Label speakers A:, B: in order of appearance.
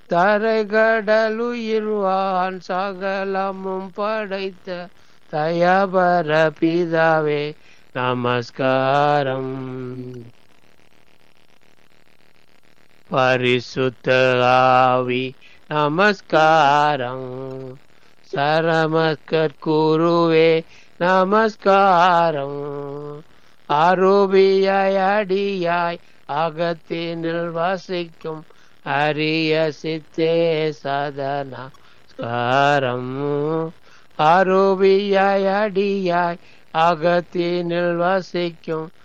A: தரைகடலுயிர்வான் சகலமும் படைத்த தயபர பிதாவே நமஸ்காரம் பரிசுத்த ஆவி நமஸ்காரம் சரமஸ்கர் குருவே நமஸ்காரம் அருபியாய் அடியாய் அகத்தினில் வசிக்கும் அரிய சித்தே சதனஸ்காரம் அருபியாய் அடியாய் அகத்தினில் வசிக்கும்